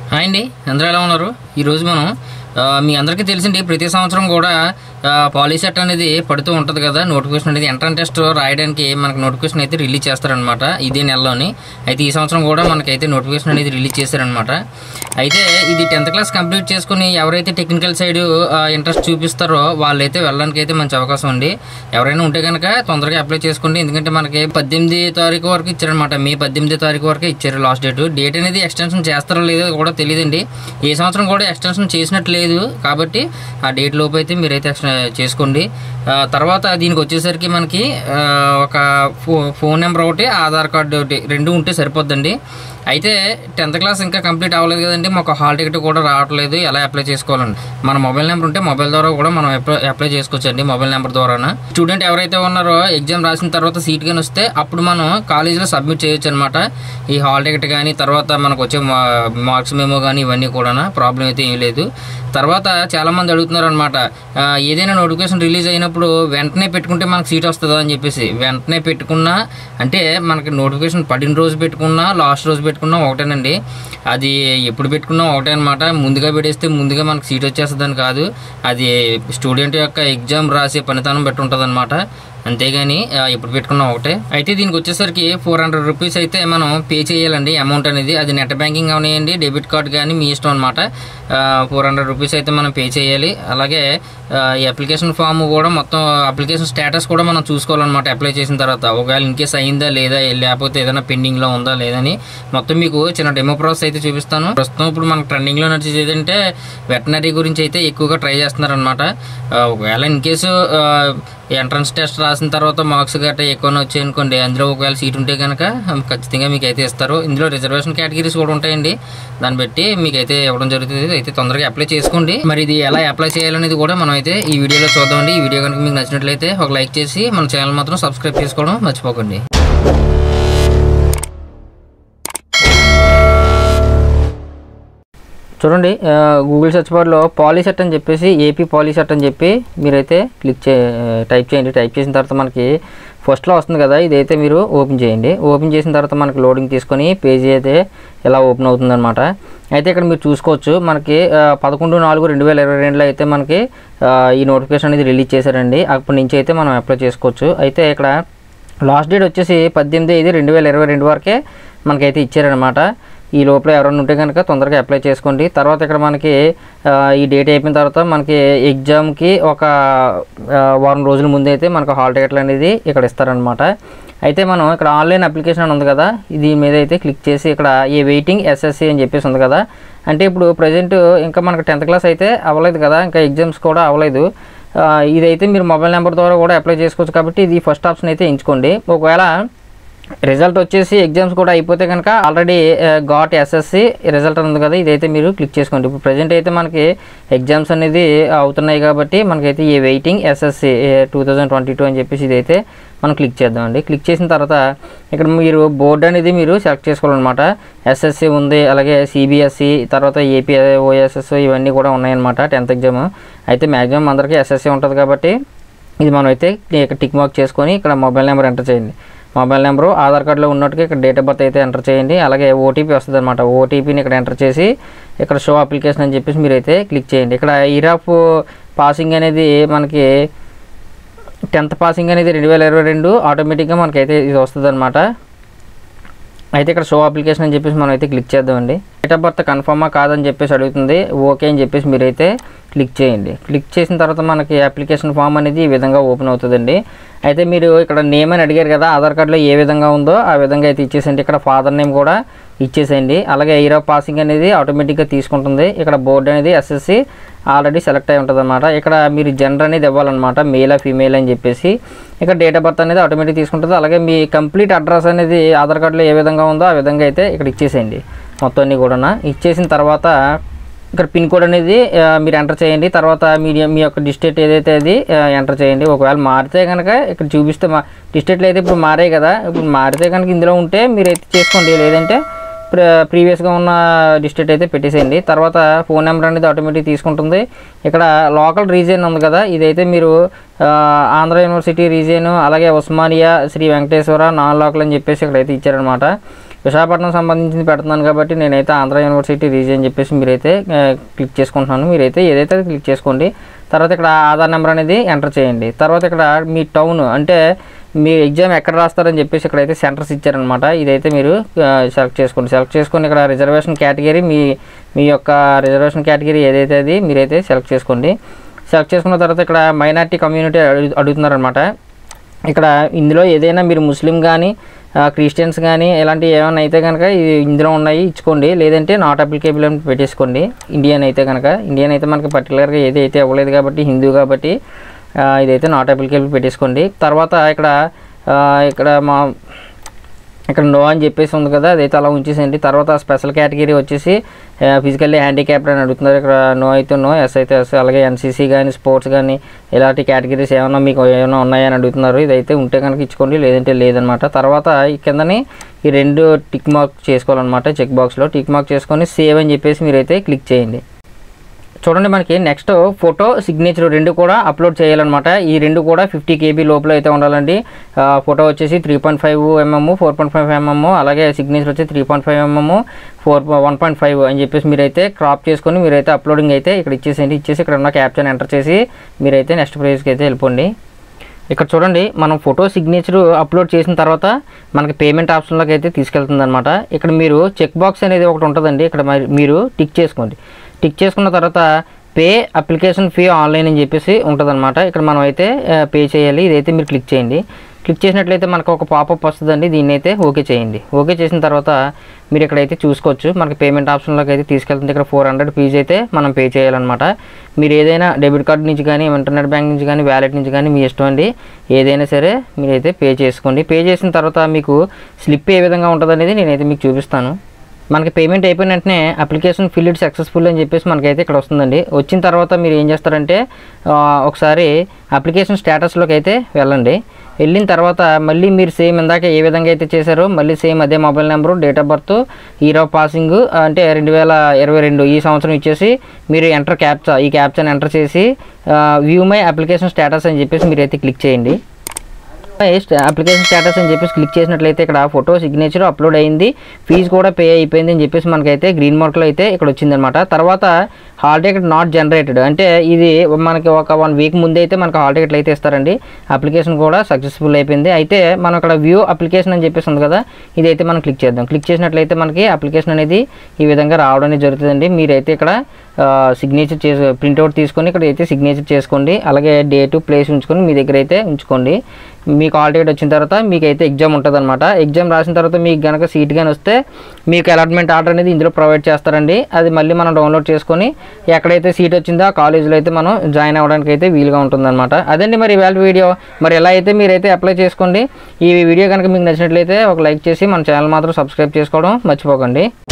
hi అండి అందరూ ఎలా ఉన్నారు ఈరోజు మనం ఆ, మీ అందరికీ తెలిసింది ప్రతి సంవత్సరం కూడా పాలిసెట్ అనేది పడుతూ ఉంటుంది కదా నోటిఫికేషన్ అనేది ఎంట్రన్ టెస్ట్ రాయడానికి మనకు నోటిఫికేషన్ అయితే రిలీజ్ చేస్తారనమాట ఇదే నెలలోని అయితే ఈ సంవత్సరం కూడా మనకైతే నోటిఫికేషన్ అనేది రిలీజ్ చేశారనమాట అయితే ఇది టెన్త్ క్లాస్ కంప్లీట్ చేసుకుని ఎవరైతే టెక్నికల్ సైడ్ ఇంట్రెస్ట్ చూపిస్తారో వాళ్ళైతే వెళ్ళడానికి అయితే మంచి అవకాశం ఉంది ఎవరైనా ఉంటే కనుక తొందరగా అప్లై చేసుకోండి ఎందుకంటే మనకి పద్దెనిమిది తారీఖు వరకు ఇచ్చారనమాట మే పద్దెనిమిది తారీఖు వరకు ఇచ్చారు లాస్ట్ డేట్ డేట్ అనేది ఎక్స్టెన్షన్ చేస్తారో లేదో కూడా తెలియదండి ఏ సంవత్సరం కూడా ఎక్స్టెన్షన్ చేసినట్టు లేదు కాబట్టి ఆ డేట్ లోపు అయితే మీరైతే ఎక్స్టెన్ చేసుకోండి ఆ, తర్వాత దీనికి వచ్చేసరికి మనకి ఆ, ఒక ఫో ఫోన్ నెంబర్ ఒకటి ఆధార్ కార్డు ఒకటి రెండు ఉంటే సరిపోద్దండి అయితే టెన్త్ క్లాస్ ఇంకా కంప్లీట్ అవ్వలేదు కదండి మాకు హాల్ టికెట్ కూడా రావట్లేదు ఎలా అప్లై చేసుకోవాలండి మన మొబైల్ నెంబర్ ఉంటే మొబైల్ ద్వారా కూడా మనం అప్లై అప్లై చేసుకోవచ్చండి మొబైల్ నెంబర్ ద్వారా స్టూడెంట్ ఎవరైతే ఉన్నారో ఎగ్జామ్ రాసిన తర్వాత సీట్ కానీ వస్తే అప్పుడు మనం కాలేజీలో సబ్మిట్ చేయొచ్చు అనమాట ఈ హాల్ టికెట్ కానీ తర్వాత మనకు వచ్చే మార్క్స్ మెమో కానీ ఇవన్నీ కూడా ప్రాబ్లం అయితే ఏం లేదు తర్వాత చాలా మంది అడుగుతున్నారు అనమాట ఏదైనా నోటిఫికేషన్ రిలీజ్ అయినప్పుడు వెంటనే పెట్టుకుంటే మనకు సీట్ వస్తుందా అని చెప్పేసి వెంటనే పెట్టుకున్నా అంటే మనకి నోటిఫికేషన్ పడిన రోజు పెట్టుకున్నా లాస్ట్ రోజు పెట్టుకున్నా ఒకటేనండి అది ఎప్పుడు పెట్టుకున్నా ఒకటే అనమాట ముందుగా పెట్టేస్తే ముందుగా మనకు సీట్ వచ్చేస్తుందని కాదు అది స్టూడెంట్ యొక్క ఎగ్జామ్ రాసే పనితనం బట్టి ఉంటుంది అనమాట అంతేగాని ఆ, ఎప్పుడు పెట్టుకున్నా ఒకటే అయితే దీనికి వచ్చేసరికి ఫోర్ హండ్రెడ్ రూపీస్ అయితే మనం పే చేయాలండి అమౌంట్ అనేది అది నెట్ బ్యాంకింగ్ అవనియండి డెబిట్ కార్డ్ కానీ మీ ఇష్టం అనమాట ఫోర్ హండ్రెడ్ రూపీస్ అయితే మనం పే చేయాలి అలాగే ఆ, ఈ అప్లికేషన్ ఫామ్ కూడా మొత్తం అప్లికేషన్ స్టేటస్ కూడా మనం చూసుకోవాలన్నమాట అప్లై చేసిన తర్వాత ఒకవేళ ఇన్ కేస్ అయిందా లేదా లేకపోతే ఏదైనా పెండింగ్లో ఉందా లేదని మొత్తం మీకు చిన్న డెమో ప్రాసెస్ అయితే చూపిస్తాను ప్రస్తుతం ఇప్పుడు మనకు ట్రెండింగ్లో నడిచేది ఏంటంటే వెటనరీ గురించి అయితే ఎక్కువగా ట్రై చేస్తున్నారనమాట ఒకవేళ ఇన్ కేసు ఎంట్రన్స్ టెస్ట్ రాసిన తర్వాత మార్క్స్ గట్రా ఎక్కువ వచ్చాయి అనుకోండి అందులో ఒకవేళ సీట్ ఉంటే కనుక ఖచ్చితంగా మీకు అయితే ఇస్తారు ఇందులో రిజర్వేషన్ కేటగిరీస్ కూడా ఉంటాయండి దాన్ని బట్టి మీకు అయితే ఇవ్వడం జరుగుతుంది అయితే తొందరగా అప్లై చేసుకోండి మరి ఇది ఎలా అప్లై చేయాలనేది కూడా మనం అయితే ఈ వీడియోలో చూద్దామండి ఈ వీడియో కనుక మీకు నచ్చినట్లయితే ఒక లైక్ చేసి మన ఛానల్ మాత్రం సబ్స్క్రైబ్ చేసుకోవడం మర్చిపోకండి చూడండి ఆ, గూగుల్ సెర్చ్ బార్లో పాలీసెట్ అని చెప్పేసి ఏపీ పాలీసెట్ అని చెప్పి మీరైతే క్లిక్ చే టైప్ చేయండి టైప్ చేసిన తర్వాత మనకి ఫస్ట్లో వస్తుంది కదా ఇదైతే మీరు ఓపెన్ చేయండి ఓపెన్ చేసిన తర్వాత మనకి లోడింగ్ తీసుకొని పేజీ అయితే ఇలా ఓపెన్ అవుతుందన్నమాట అయితే ఇక్కడ మీరు చూసుకోవచ్చు మనకి ఆ, పదకొండు నాలుగు రెండు వేల ఇరవై రెండులో అయితే మనకి ఆ, ఈ నోటిఫికేషన్ అనేది రిలీజ్ చేశారండి అప్పటి నుంచి అయితే మనం అప్లై చేసుకోవచ్చు అయితే ఇక్కడ లాస్ట్ డేట్ వచ్చేసి పద్దెనిమిది ఐదు రెండు వేల ఇరవై రెండు వరకే మనకైతే ఇచ్చారనమాట ఈ లోపల ఎవరైనా ఉంటే కనుక తొందరగా అప్లై చేసుకోండి తర్వాత ఇక్కడ మనకి ఆ, ఈ డేట్ అయిపోయిన తర్వాత మనకి ఎగ్జామ్కి ఒక ఆ, వారం రోజుల ముందు అయితే మనకు హాల్ టికెట్లు అనేది ఇక్కడ ఇస్తారనమాట అయితే మనం ఇక్కడ ఆన్లైన్ అప్లికేషన్ అని ఉంది కదా దీని మీద అయితే క్లిక్ చేసి ఇక్కడ ఈ వెయిటింగ్ ఎస్ఎస్సి అని చెప్పేసి ఉంది కదా అంటే ఇప్పుడు ప్రజెంట్ ఇంకా మనకు టెన్త్ క్లాస్ అయితే అవ్వలేదు కదా ఇంకా ఎగ్జామ్స్ కూడా అవ్వలేదు ఆ, ఇదైతే మీరు మొబైల్ నెంబర్ ద్వారా కూడా అప్లై చేసుకోవచ్చు కాబట్టి ఇది ఫస్ట్ ఆప్షన్ అయితే ఎంచుకోండి ఒకవేళ రిజల్ట్ వచ్చేసి ఎగ్జామ్స్ కూడా అయిపోతే కనుక ఆల్రెడీ గాట్ ఎస్ఎస్సి రిజల్ట్ ఉంది కదా ఇదైతే మీరు క్లిక్ చేసుకోండి ఇప్పుడు ప్రజెంట్ అయితే మనకి ఎగ్జామ్స్ అనేది అవుతున్నాయి కాబట్టి మనకైతే ఈ waiting SSC two thousand twenty two అని చెప్పేసి ఇదైతే మనం క్లిక్ చేద్దామండి క్లిక్ చేసిన తర్వాత ఇక్కడ మీరు బోర్డు అనేది మీరు సెలెక్ట్ చేసుకోవాలన్నమాట ఎస్ఎస్సి ఉంది అలాగే సిబిఎస్సి తర్వాత ఏపీ ఓఎస్ఎస్ ఇవన్నీ కూడా ఉన్నాయన్నమాట టెన్త్ ఎగ్జామ్ అయితే మ్యాక్సిమం అందరికీ ఎస్ఎస్సి ఉంటుంది కాబట్టి ఇది మనం అయితే ఇక్కడ టిక్ మార్క్ చేసుకొని ఇక్కడ మొబైల్ నెంబర్ ఎంటర్ చేయండి మొబైల్ నెంబరు ఆధార్ కార్డులో ఉన్నట్టుగా ఇక్కడ డేట్ ఆఫ్ బర్త్ అయితే ఎంటర్ చేయండి అలాగే ఓటీపీ వస్తుంది అనమాట ఓటీపీని ఇక్కడ ఎంటర్ చేసి ఇక్కడ షో అప్లికేషన్ అని చెప్పేసి మీరైతే క్లిక్ చేయండి ఇక్కడ ఇయర్ ఆఫ్ పాసింగ్ అనేది మనకి టెన్త్ పాసింగ్ అనేది రెండు వేల ఇరవై రెండు ఆటోమేటిక్గా మనకైతే ఇది వస్తుంది అనమాట అయితే ఇక్కడ షో అప్లికేషన్ అని చెప్పేసి మనం అయితే క్లిక్ చేద్దామండి డేట్ ఆఫ్ బర్త్ కన్ఫర్మా కాదని చెప్పేసి అడుగుతుంది ఓకే అని చెప్పేసి మీరైతే క్లిక్ చేయండి క్లిక్ చేసిన తర్వాత మనకి అప్లికేషన్ ఫామ్ అనేది ఈ విధంగా ఓపెన్ అవుతుందండి అయితే మీరు ఇక్కడ నేమ్ అని అడిగారు కదా ఆధార్ కార్డులో ఏ విధంగా ఉందో ఆ విధంగా అయితే ఇచ్చేసేయండి ఇక్కడ ఫాదర్ నేమ్ కూడా ఇచ్చేసేయండి అలాగే ఇయర్ ఆఫ్ పాసింగ్ అనేది ఆటోమేటిక్గా తీసుకుంటుంది ఇక్కడ బోర్డు అనేది ఎస్ఎస్సి ఆల్రెడీ సెలెక్ట్ అయి ఉంటుంది అనమాట ఇక్కడ మీరు జెండర్ అనేది ఇవ్వాలన్నమాట మేల్ ఫీమేల్ అని చెప్పేసి ఇక్కడ డేట్ ఆఫ్ బర్త్ అనేది ఆటోమేటిక్ తీసుకుంటుంది అలాగే మీ కంప్లీట్ అడ్రస్ అనేది ఆధార్ కార్డులో ఏ విధంగా ఉందో ఆ విధంగా అయితే ఇక్కడ ఇచ్చేసేయండి మొత్తం అన్ని కూడా ఇచ్చేసిన తర్వాత ఇక్కడ పిన్ కోడ్ అనేది ఆ, మీరు ఎంటర్ చేయండి తర్వాత మీ మీ యొక్క డిస్ట్రిక్ట్ ఏదైతే అది ఎంటర్ చేయండి ఒకవేళ మారితే కనుక ఇక్కడ చూపిస్తే మా డిస్ట్రిక్ట్లు అయితే ఇప్పుడు మారాయి కదా ఇప్పుడు మారితే కనుక ఇందులో ఉంటే మీరు అయితే చేసుకోండి లేదంటే ప్ర ప్రీవియస్గా ఉన్న డిస్ట్రిక్ట్ అయితే పెట్టేసేయండి తర్వాత ఫోన్ నెంబర్ అనేది ఆటోమేటిక్ తీసుకుంటుంది ఇక్కడ లోకల్ రీజియన్ ఉంది కదా ఇదైతే మీరు ఆ, ఆంధ్ర యూనివర్సిటీ రీజియన్ అలాగే ఉస్మానియా శ్రీ వెంకటేశ్వర నాన్ లోకల్ అని చెప్పేసి ఇక్కడైతే ఇచ్చారనమాట విశాఖపట్నం సంబంధించింది పెడుతున్నాను కాబట్టి నేనైతే ఆంధ్ర యూనివర్సిటీ రీజన్ అని చెప్పేసి మీరైతే ఆ, క్లిక్ చేసుకుంటున్నాను మీరైతే ఏదైతే అది క్లిక్ చేసుకోండి తర్వాత ఇక్కడ ఆధార్ నెంబర్ అనేది ఎంటర్ చేయండి తర్వాత ఇక్కడ మీ టౌన్ అంటే మీ ఎగ్జామ్ ఎక్కడ రాస్తారని చెప్పేసి ఇక్కడైతే సెంటర్స్ ఇచ్చారనమాట ఇదైతే మీరు సెలెక్ట్ చేసుకోండి సెలెక్ట్ చేసుకొని ఇక్కడ రిజర్వేషన్ కేటగిరీ మీ మీ యొక్క రిజర్వేషన్ కేటగిరీ ఏదైతే అది మీరైతే సెలెక్ట్ చేసుకోండి సెలెక్ట్ చేసుకున్న తర్వాత ఇక్కడ మైనార్టీ కమ్యూనిటీ అడుగు అడుగుతున్నారనమాట ఇక్కడ ఇందులో ఏదైనా మీరు ముస్లిం కానీ క్రిస్టియన్స్ కానీ ఇలాంటివి ఏమైనా అయితే కనుక ఇది ఇందులో ఉన్నాయి ఇచ్చుకోండి లేదంటే నాట్ అప్లికేబుల్ అని పెట్టేసుకోండి ఇండియన్ అయితే కనుక ఇండియన్ అయితే మనకి పర్టికులర్గా ఏది అయితే ఇవ్వలేదు కాబట్టి హిందూ కాబట్టి ఆ, ఇదైతే నాట్ అప్లికేబుల్ పెట్టేసుకోండి తర్వాత ఇక్కడ ఆ, ఇక్కడ మా ఇక్కడ నో అని చెప్పేసి ఉంది కదా అదైతే అలా ఉంచేసేయండి తర్వాత స్పెషల్ కేటగిరీ వచ్చేసి ఫిజికల్లీ హ్యాండిక్యాప్డ్ అని అడుగుతున్నారు ఇక్కడ నో అయితే నో ఎస్ అయితే ఎస్ అలాగే ఎన్సీసీ కానీ స్పోర్ట్స్ కానీ ఇలాంటి కేటగిరీస్ ఏమైనా మీకు ఏమైనా ఉన్నాయని అడుగుతున్నారు ఇదైతే ఉంటే కనుక ఇచ్చుకోండి లేదంటే లేదనమాట తర్వాత ఈ కిందని ఈ రెండు టిక్ మార్క్ చేసుకోవాలన్నమాట చెక్ బాక్స్లో టిక్ మార్క్ చేసుకొని సేవ్ అని చెప్పేసి మీరైతే క్లిక్ చేయండి చూడండి మనకి నెక్స్ట్ ఫోటో సిగ్నేచర్ రెండు కూడా అప్లోడ్ చేయాలన్నమాట ఈ రెండు కూడా ఫిఫ్టీ కేబీ లోపల అయితే ఉండాలండి ఆ, ఫోటో వచ్చేసి three point five MM four point five MM అలాగే సిగ్నేచర్ వచ్చి three point five MM four one point five అని చెప్పేసి మీరైతే క్రాప్ చేసుకొని మీరైతే అప్లోడింగ్ అయితే ఇక్కడ ఇచ్చేసేయండి ఇచ్చేసి ఇక్కడ ఉన్న క్యాప్షన్ ఎంటర్ చేసి మీరైతే నెక్స్ట్ ప్రైజ్కి అయితే వెళ్ళిపోండి ఇక్కడ చూడండి మనం ఫోటో సిగ్నేచర్ అప్లోడ్ చేసిన తర్వాత మనకి పేమెంట్ ఆప్షన్లోకి అయితే తీసుకెళ్తుంది అనమాట ఇక్కడ మీరు చెక్ బాక్స్ అనేది ఒకటి ఉంటుందండి ఇక్కడ మరి మీరు టిక్ చేసుకోండి టిక్ చేసుకున్న తర్వాత పే అప్లికేషన్ ఫీ ఆన్లైన్ అని చెప్పేసి ఉంటుందన్నమాట ఇక్కడ మనం అయితే పే చేయాలి ఇదైతే మీరు క్లిక్ చేయండి క్లిక్ చేసినట్లయితే మనకు ఒక పాపప్ వస్తుందండి దీన్ని అయితే ఓకే చేయండి ఓకే చేసిన తర్వాత మీరు ఇక్కడైతే చూసుకోవచ్చు మనకి పేమెంట్ ఆప్షన్లోకి అయితే తీసుకెళ్తుంది ఇక్కడ ఫోర్ హండ్రెడ్ ఫీజు అయితే మనం పే చేయాలన్నమాట మీరు ఏదైనా డెబిట్ కార్డ్ నుంచి కానీ ఇంటర్నెట్ బ్యాంక్ నుంచి కానీ వ్యాలెట్ నుంచి కానీ మీ ఇష్టం అండి ఏదైనా సరే మీరైతే పే చేసుకోండి పే చేసిన తర్వాత మీకు స్లిప్ ఏ విధంగా ఉంటుంది అనేది నేనైతే మీకు చూపిస్తాను మనకి పేమెంట్ అయిపోయిన వెంటనే అప్లికేషన్ ఫిల్డ్ సక్సెస్ఫుల్ అని చెప్పేసి మనకైతే ఇక్కడ వస్తుందండి వచ్చిన తర్వాత మీరు ఏం చేస్తారంటే ఆ, ఒకసారి అప్లికేషన్ స్టేటస్లోకి అయితే వెళ్ళండి వెళ్ళిన తర్వాత మళ్ళీ మీరు సేమ్ ఇందాక ఏ విధంగా అయితే చేశారో మళ్ళీ సేమ్ అదే mobile number date of birth year of passing అంటే రెండు వేల ఇరవై రెండు ఈ సంవత్సరం ఇచ్చేసి మీరు ఎంటర్ క్యాప్చా ఈ క్యాప్చాని ఎంటర్ చేసి వ్యూ మై అప్లికేషన్ స్టేటస్ అని చెప్పేసి మీరైతే క్లిక్ చేయండి అప్లికేషన్ స్టేటస్ అని చెప్పేసి క్లిక్ చేసినట్లయితే ఇక్కడ ఫోటో సిగ్నేచర్ అప్లోడ్ అయింది ఫీజు కూడా పే అయిపోయింది అని చెప్పేసి మనకైతే గ్రీన్ మార్క్లో అయితే ఇక్కడ వచ్చిందనమాట తర్వాత హాల్ టికెట్ నాట్ జనరేటెడ్ అంటే ఇది మనకి ఒక వన్ వీక్ ముందే అయితే మనకి హాల్ టికెట్లు అయితే ఇస్తారండి అప్లికేషన్ కూడా సక్సెస్ఫుల్ అయిపోయింది అయితే మనం ఇక్కడ వ్యూ అప్లికేషన్ అని చెప్పేసి ఉంది కదా ఇదైతే మనం క్లిక్ చేద్దాం క్లిక్ చేసినట్లయితే మనకి అప్లికేషన్ అనేది ఈ విధంగా రావడం అనేది జరుగుతుందండి మీరైతే ఇక్కడ సిగ్నేచర్ చేసి ప్రింట్అవుట్ తీసుకొని ఇక్కడ అయితే సిగ్నేచర్ చేసుకోండి అలాగే డేటు ప్లేస్ ఉంచుకొని మీ దగ్గర అయితే ఉంచుకోండి మీకు ఆల్ టికెట్ వచ్చిన తర్వాత మీకు అయితే ఎగ్జామ్ ఉంటుంది అనమాట ఎగ్జామ్ రాసిన తర్వాత మీకు కనుక సీట్ కానీ వస్తే మీకు అలాట్మెంట్ ఆర్డర్ అనేది ఇందులో ప్రొవైడ్ చేస్తారండి అది మళ్ళీ మనం డౌన్లోడ్ చేసుకొని ఎక్కడైతే సీట్ వచ్చిందో ఆ కాలేజీలో అయితే మనం జాయిన్ అవ్వడానికి అయితే వీలుగా ఉంటుందన్నమాట అదండి మరి ఇవాళ వీడియో మరి ఎలా అయితే మీరైతే అప్లై చేసుకోండి ఈ వీడియో కనుక మీకు నచ్చినట్లయితే ఒక లైక్ చేసి మన ఛానల్ మాత్రం సబ్స్క్రైబ్ చేసుకోవడం మర్చిపోకండి